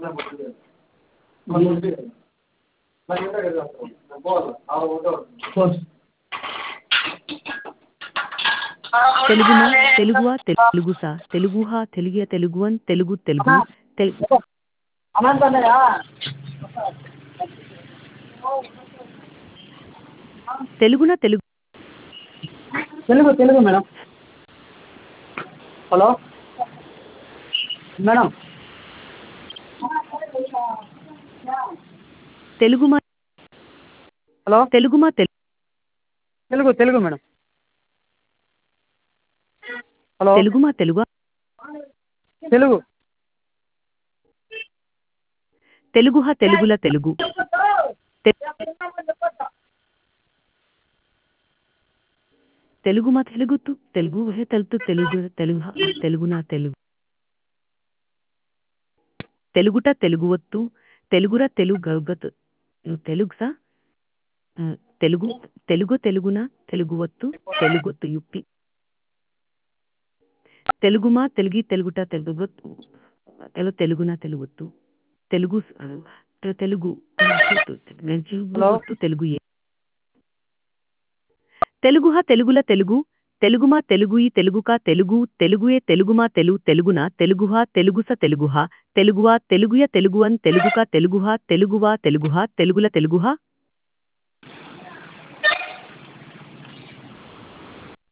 తెలుగున తెలుగువా తెలుగుసా తెలుగుహా తెలుగియ తెలుగువన్ తెలుగు తెలుగు తెలుగు తెలుగున Telugu Telugu Telugu madam hello madam తెలుగుమా హలో తెలుగుమా తెలుగు తెలుగు తెలుగు మేడం హలో తెలుగుమా తెలుగు తెలుగు తెలుగుహ తెలుగుల తెలుగు తె- తెలుగుమా తెలుగుతు తెలుగు హే తెలుతు తెలుగు తెలుగు తెలుగునా తెలుగు తెలుగుట తెలుగువత్తు తెలుగుర తెలుగగతు తెలుగుసా తెలుగు తెలుగు తెలుగున తెలుగువత్తు తెలుగొత్తు యుప్పి తెలుగుమా తెలుగి తెలుగుట తెలుగు తెలు తెలుగున తెలుగొత్తు తెలుగు తె- తెలుగు తెలుగు తెలుగు ఏ తెలుగుహ తెలుగుల తెలుగు తెలుగుమా తెలుగుయి తెలుగుక తెలుగు తెలుగుయే తెలుగుమా తెలు తెలుగున తెలుగుహ తెలుగుస తెలుగుహ తెలుగువా తెలుగుయ తెలుగువన్ తెలుగుక తెలుగుహ తెలుగువా తెలుగుహ తెలుగుల తెలుగుహ